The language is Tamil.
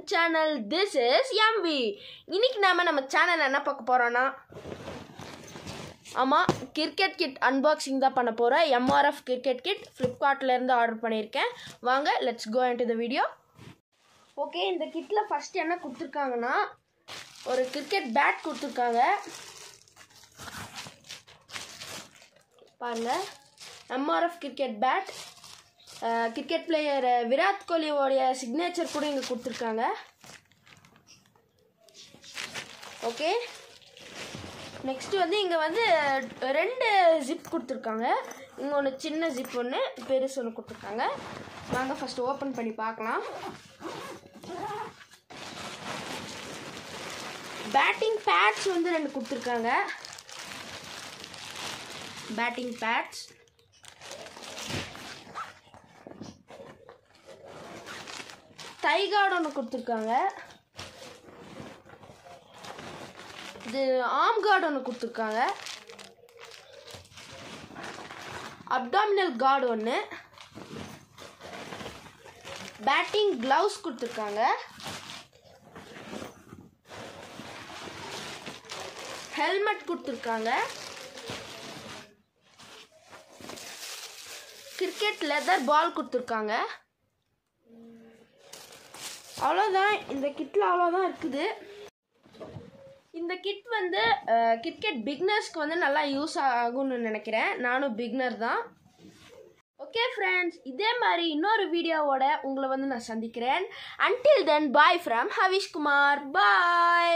சேனல் திஸ் இஸ் எம்வி இன்னைக்கு நாம நம்ம சேனல் என்ன பார்க்க போறோம்னா ஆமாம் கிரிக்கெட் கிட் அன்பாக்சிங் தான் பண்ண போகிறேன் எம்ஆர்எஃப் கிரிக்கெட் கிட் ஃப்ளிப்கார்ட்லேருந்து ஆர்டர் பண்ணியிருக்கேன் வாங்க let's go into the video okay இந்த கிட்டில் ஃபஸ்ட்டு என்ன கொடுத்துருக்காங்கன்னா ஒரு கிரிக்கெட் பேட் கொடுத்துருக்காங்க பாருங்க MRF cricket bat cricket player Virat கோலியோடைய சிக்னேச்சர் கூட இங்கே கொடுத்துருக்காங்க ஓகே நெக்ஸ்ட் வந்து இங்கே வந்து ரெண்டு ஜிப் கொடுத்துருக்காங்க இங்கே ஒன்று சின்ன ஜிப் ஒன்று பெருசு ஒன்று கொடுத்துருக்காங்க வாங்க ஃபஸ்ட் ஓப்பன் பண்ணி பார்க்கலாம் பேட்டிங் பேட்ஸ் வந்து ரெண்டு கொடுத்துருக்காங்க பேட்டிங் பேட்ஸ் தைகார்டு ஒன்று கொடுத்துருக்காங்க இது ஆம் கார்டு ஒன்று கொடுத்துருக்காங்க அப்டாமினல் கார்டு ஒன்று பேட்டிங் க்ளவுஸ் கொடுத்துருக்காங்க ஹெல்மெட் கொடுத்துருக்காங்க கிரிக்கெட் லெதர் பால் கொடுத்துருக்காங்க அவ்வளோதான் இந்த கிட்டில் அவ்வளோதான் இருக்குது இந்த கிட் வந்து கிரிக்கெட் பிக்னர்ஸ்க்கு வந்து நல்லா யூஸ் ஆகும்னு நினைக்கிறேன் நானும் பிக்னர் தான் ஓகே ஃப்ரெண்ட்ஸ் இதே மாதிரி இன்னொரு வீடியோவோட உங்களை வந்து நான் சந்திக்கிறேன் until then bye from ஹவிஷ்குமார் bye